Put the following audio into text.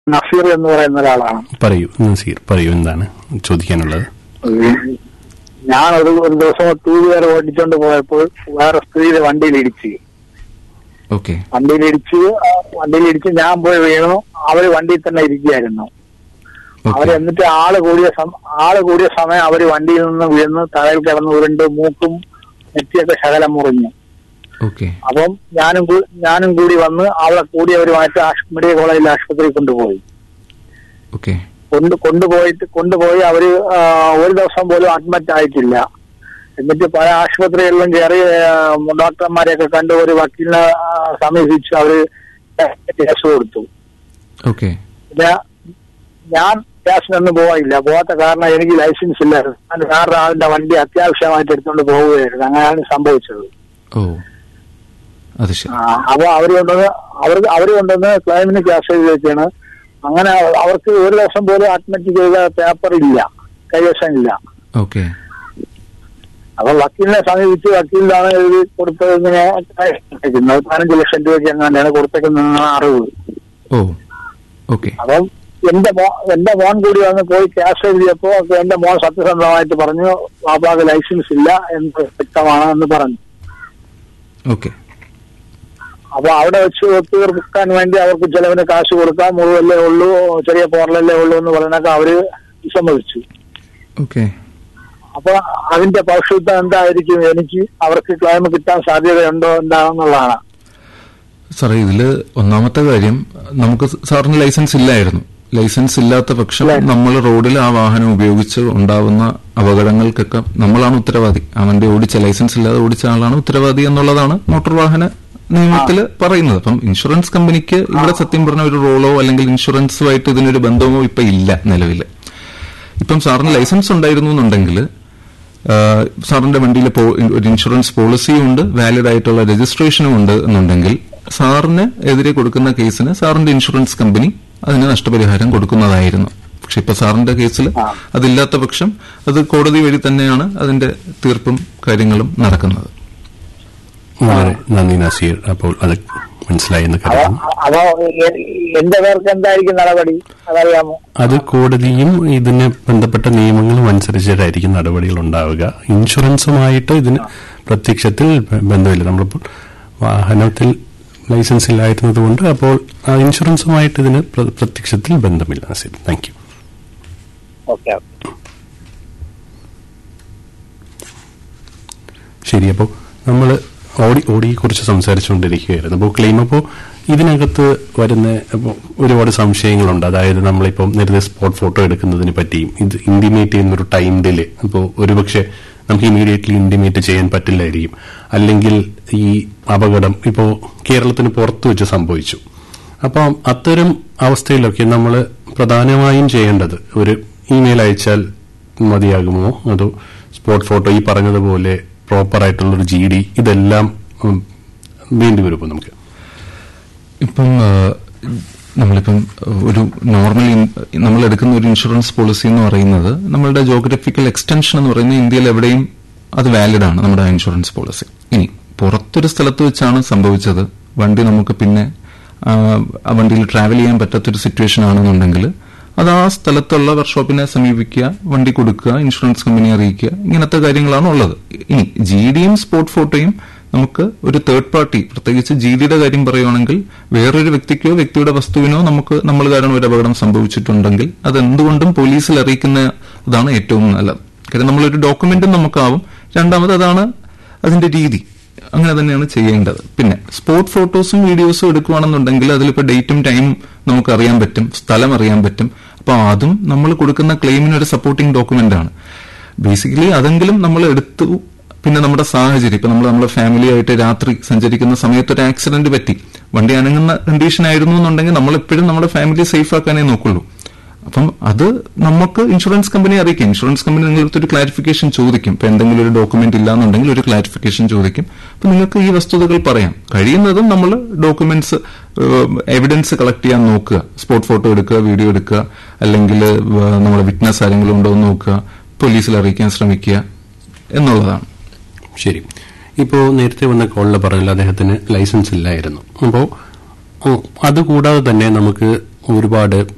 നസീർ എന്ന് പറയുന്ന ഒരാളാണ് പറയൂ നസീർ പറയൂ എന്താണ് ചോദിക്കാനുള്ളത് ഞാൻ ഒരു ഒരു ദിവസം ടൂ വീലർ ഓടിച്ചോണ്ട് പോയപ്പോൾ വേറെ സ്ത്രീയുടെ വണ്ടിയിൽ ഇടിച്ച് ഓക്കെ വണ്ടിയിൽ ഇടിച്ച് ആ വണ്ടിയിൽ ഇടിച്ച് ഞാൻ പോയി വീണു അവര് വണ്ടിയിൽ തന്നെ ഇരിക്കുകയായിരുന്നു അവര് എന്നിട്ട് ആള് കൂടിയ സം- ആള് കൂടിയ സമയം അവര് വണ്ടിയിൽ നിന്ന് വീണ് തലയിൽ കിടന്ന് ഉരുണ്ട് മൂക്കും നെറ്റിയൊക്കെ ശകലം മുറിഞ്ഞു ഓക്കെ അപ്പം ഞാനും കൂ- ഞാനും കൂടി വന്ന് അവളെ കൂടിയവരുമായിട്ട് ആശ്- മെഡിക്കൽ കോളേജിൽ ആശുപത്രിയിൽ കൊണ്ടുപോയി ഓക്കെ കൊണ്ട് കൊണ്ടുപോയിട്ട് കൊണ്ടുപോയി അവര് ആ, ഒരു ദിവസം പോലും അഡ്മിറ്റ് ആയിട്ടില്ല എന്നിട്ട് പല ആശുപത്രികളിലും കയറി ആ, ഡോക്ടർമാരെയൊക്കെ കണ്ട് ഒരു വക്കീലിനെ ആ, സമീപിച്ച് അവര് കേസ് കൊടുത്തു ഓക്കെ പിന്നെ ഞാൻ കേസിനൊന്നും പോയില്ല പോകാത്ത കാരണം എനിക്ക് ലൈസൻസ് ഇല്ലായിരുന്നു ഞാൻ വേറെ ആളിന്റെ വണ്ടി അത്യാവശ്യമായിട്ട് എടുത്തുകൊണ്ട് പോവുകയായിരുന്നു അങ്ങനെയാണ് സംഭവിച്ചത് ഓ അത് ശരി ആ, അപ്പൊ അവര് കൊണ്ടുവന്ന് അവർ അവര് കൊണ്ടുവന്ന് ക്ലൈമിന് ക്യാഷ് ചെയ്ത് വെച്ചാണ് അങ്ങനെ അവർക്ക് ഒരു ദിവസം പോലും അഡ്മിറ്റ് ചെയ്ത പേപ്പർ ഇല്ല കൈവശം ഇല്ല ഓക്കെ അപ്പൊ വക്കീലിനെ സമീപിച്ച് വക്കീലിലാണ് എഴുതി കൊടുത്തത് ഇങ്ങനെ അയക്കുന്നത്. പതിനഞ്ച് ലക്ഷം രൂപയ്ക്ക് എങ്ങനെയാണ് കൊടുത്തേക്കുന്ന അറിവ് ഓ ഓക്കെ അപ്പം എന്റെ മോ എന്റെ മോൻ കൂടി വന്ന് പോയി ക്യാഷ് എഴുതിയപ്പോ അപ്പൊ എന്റെ മോൻ സത്യസന്ധമായിട്ട് പറഞ്ഞു ബാബാക്ക് ലൈസൻസ് ഇല്ല എന്ന് വ്യക്തമാണ് എന്ന് പറഞ്ഞു ഓക്കെ അപ്പൊ അവിടെ വെച്ച് ഒത്തുതീർക്കാൻ വേണ്ടി അവർക്ക് ചിലവിന് കാശ് കൊടുക്കാം മുഴുവല്ലേ ഉള്ളൂ ചെറിയ പോറലല്ലേ ഉള്ളൂ എന്ന് പറഞ്ഞൊക്കെ അവര് വിസമ്മതിച്ചു ഓക്കെ അപ്പൊ അതിന്റെ പൗഷ്ടിത്വം എന്തായിരിക്കും എനിക്ക് അവർക്ക് ക്ലെയിം കിട്ടാൻ സാധ്യതയുണ്ടോ എന്താണെന്നുള്ളതാണ് സാറേ ഇതില് ഒന്നാമത്തെ കാര്യം നമുക്ക് സാറിന് ലൈസൻസ് ഇല്ലായിരുന്നു ലൈസൻസ് ഇല്ലാത്ത പക്ഷം നമ്മൾ റോഡിൽ ആ വാഹനം ഉപയോഗിച്ച് ഉണ്ടാവുന്ന അപകടങ്ങൾക്കൊക്കെ നമ്മളാണ് ഉത്തരവാദി ആ വണ്ടി ഓടിച്ച ലൈസൻസ് ഇല്ലാതെ ഓടിച്ച ആളാണ് ഉത്തരവാദി എന്നുള്ളതാണ് മോട്ടോർ വാഹന നിയമത്തിൽ പറയുന്നത് അപ്പം ഇൻഷുറൻസ് കമ്പനിക്ക് ഇവിടെ സത്യം പറഞ്ഞ ഒരു റോളോ അല്ലെങ്കിൽ ഇൻഷുറൻസുമായിട്ട് ഇതിനൊരു ബന്ധമോ ഇപ്പൊ ഇല്ല നിലവിൽ ഇപ്പം സാറിന് ലൈസൻസ് ഉണ്ടായിരുന്നു എന്നുണ്ടെങ്കിൽ ആഹ് സാറിന്റെ വണ്ടിയിൽ പോ- ഒരു ഇൻഷുറൻസ് പോളിസിയും ഉണ്ട് വാലിഡ് ആയിട്ടുള്ള രജിസ്ട്രേഷനും ഉണ്ട് എന്നുണ്ടെങ്കിൽ സാറിന് എതിരെ കൊടുക്കുന്ന കേസിന് സാറിന്റെ ഇൻഷുറൻസ് കമ്പനി അതിന് നഷ്ടപരിഹാരം കൊടുക്കുന്നതായിരുന്നു പക്ഷെ ഇപ്പൊ സാറിന്റെ കേസിൽ അതില്ലാത്ത പക്ഷം അത് കോടതി വഴി തന്നെയാണ് അതിന്റെ തീർപ്പും കാര്യങ്ങളും നടക്കുന്നത് വളരെ നന്ദി നസീർ അപ്പോൾ അത് മനസ്സിലായി എന്ന് അപ്പൊ കരുതുന്നു അപ്പൊ എ- എന്റെ പേർക്ക് എന്തായിരിക്കും നടപടി അതറിയാമോ അത് കോടതിയും ഇതിന് ബന്ധപ്പെട്ട നിയമങ്ങളും അനുസരിച്ചിട്ടായിരിക്കും നടപടികൾ ഉണ്ടാവുക ഇൻഷുറൻസുമായിട്ട് ഇതിന് പ്രത്യക്ഷത്തിൽ ബ- ബന്ധമില്ല നമ്മളിപ്പോൾ വാഹനത്തിൽ ലൈസൻസ് ഇല്ലായിരുന്നത് കൊണ്ട് അപ്പോൾ ആ ഇൻഷുറൻസുമായിട്ട് ഇതിന് പ്ര- പ്രത്യക്ഷത്തിൽ ബന്ധമില്ല നസീർ താങ്ക് യു ഓക്കെ ശരി അപ്പോൾ നമ്മൾ ഓടി ഓടിയെ കുറിച്ച് സംസാരിച്ചുകൊണ്ടിരിക്കുകയായിരുന്നു അപ്പോൾ ക്ലെയിം അപ്പോൾ ഇതിനകത്ത് വരുന്ന അപ്പോൾ ഒരുപാട് സംശയങ്ങളുണ്ട് അതായത് നമ്മളിപ്പം നേരത്തെ സ്പോട്ട് ഫോട്ടോ എടുക്കുന്നതിനെ പറ്റിയും ഇത് ഇന്റിമേറ്റ് ചെയ്യുന്ന ഒരു ടൈം ഡിലേ അപ്പോൾ ഒരുപക്ഷെ നമുക്ക് ഇമീഡിയറ്റ്ലി ഇന്റിമേറ്റ് ചെയ്യാൻ പറ്റില്ലായിരിക്കും അല്ലെങ്കിൽ ഈ അപകടം ഇപ്പോൾ കേരളത്തിന് പുറത്തു വെച്ച് സംഭവിച്ചു അപ്പം അത്തരം അവസ്ഥയിലൊക്കെ നമ്മൾ പ്രധാനമായും ചെയ്യേണ്ടത് ഒരു ഇമെയിൽ അയച്ചാൽ മതിയാകുമോ അതോ സ്പോട്ട് ഫോട്ടോ ഈ പറഞ്ഞതുപോലെ പ്രോപ്പർ ആയിട്ടുള്ള ഒരു ജി ഡി ഇതെല്ലാം ഉം, വേണ്ടി വരുമോ നമുക്ക് ഇപ്പം ആ, നമ്മളിപ്പം ഒരു നോർമൽ നമ്മൾ എടുക്കുന്ന ഒരു ഇൻഷുറൻസ് പോളിസി എന്ന് പറയുന്നത് നമ്മളുടെ ജോഗ്രഫിക്കൽ എക്സ്റ്റൻഷൻ എന്ന് പറയുന്നത് ഇന്ത്യയിൽ എവിടെയും അത് വാലിഡ് ആണ് നമ്മുടെ ഇൻഷുറൻസ് പോളിസി ഇനി പുറത്തൊരു സ്ഥലത്ത് വെച്ചാണ് സംഭവിച്ചത് വണ്ടി നമുക്ക് പിന്നെ ആ, ആ വണ്ടിയിൽ ട്രാവൽ ചെയ്യാൻ പറ്റാത്തൊരു സിറ്റുവേഷൻ ആണെന്നുണ്ടെങ്കിൽ അത് ആ സ്ഥലത്തുള്ള വർക്ക്ഷോപ്പിനെ സമീപിക്കുക വണ്ടി കൊടുക്കുക ഇൻഷുറൻസ് കമ്പനി അറിയിക്കുക ഇങ്ങനത്തെ കാര്യങ്ങളാണ് ഉള്ളത് ഇനി ജി ഡിയും സ്പോട്ട് ഫോട്ടോയും നമുക്ക് ഒരു തേർഡ് പാർട്ടി പ്രത്യേകിച്ച് ജി ഡിയുടെ കാര്യം പറയുവാണെങ്കിൽ വേറൊരു വ്യക്തിക്കോ വ്യക്തിയുടെ വസ്തുവിനോ നമുക്ക് നമ്മൾ കാരണം ഒരു അപകടം സംഭവിച്ചിട്ടുണ്ടെങ്കിൽ അത് എന്തുകൊണ്ടും പോലീസിൽ അറിയിക്കുന്ന അതാണ് ഏറ്റവും നല്ലത് കാര്യം നമ്മളൊരു ഡോക്യുമെന്റും നമുക്കാവും രണ്ടാമത് അതാണ് അതിന്റെ രീതി അങ്ങനെ തന്നെയാണ് ചെയ്യേണ്ടത് പിന്നെ സ്പോട്ട് ഫോട്ടോസും വീഡിയോസും എടുക്കുകയാണെന്നുണ്ടെങ്കിൽ അതിലിപ്പോ ഡേറ്റും ടൈമും നമുക്ക് അറിയാൻ പറ്റും സ്ഥലം അറിയാൻ പറ്റും അപ്പൊ അതും നമ്മൾ കൊടുക്കുന്ന ക്ലെയിമിന് ഒരു സപ്പോർട്ടിംഗ് ഡോക്യുമെന്റ് ആണ് ബേസിക്കലി അതെങ്കിലും നമ്മൾ എടുത്തു പിന്നെ നമ്മുടെ സാഹചര്യം ഇപ്പൊ നമ്മൾ നമ്മുടെ ഫാമിലി ആയിട്ട് രാത്രി സഞ്ചരിക്കുന്ന സമയത്ത് ഒരു ആക്സിഡന്റ് പറ്റി വണ്ടി അനങ്ങുന്ന കണ്ടീഷൻ ആയിരുന്നു എന്നുണ്ടെങ്കിൽ നമ്മൾ എപ്പോഴും നമ്മുടെ ഫാമിലി സേഫ് ആക്കാനേ നോക്കുള്ളൂ അപ്പം അത് നമുക്ക് ഇൻഷുറൻസ് കമ്പനി അറിയിക്കും ഇൻഷുറൻസ് കമ്പനി നിങ്ങളുടെ ഒരു ക്ലാരിഫിക്കേഷൻ ചോദിക്കും ഇപ്പൊ എന്തെങ്കിലും ഒരു ഡോക്യുമെന്റ് ഇല്ലാന്നുണ്ടെങ്കിൽ ഒരു ക്ലാരിഫിക്കേഷൻ ചോദിക്കും അപ്പൊ നിങ്ങൾക്ക് ഈ വസ്തുതകൾ പറയാം കഴിയുന്നതും നമ്മൾ ഡോക്യുമെന്റ്സ് എവിഡൻസ് കളക്ട് ചെയ്യാൻ നോക്കുക സ്പോട്ട് ഫോട്ടോ എടുക്കുക വീഡിയോ എടുക്കുക അല്ലെങ്കിൽ നമ്മുടെ വിറ്റ്നസ് ആരെങ്കിലും ഉണ്ടോ എന്ന് നോക്കുക പോലീസിൽ അറിയിക്കാൻ ശ്രമിക്കുക എന്നുള്ളതാണ് ശരി ഇപ്പോൾ നേരത്തെ വന്ന കോളിൽ പറഞ്ഞല്ലോ അദ്ദേഹത്തിന് ലൈസൻസ് ഇല്ലായിരുന്നു അപ്പോൾ അതുകൂടാതെ തന്നെ നമുക്ക് ഒരുപാട്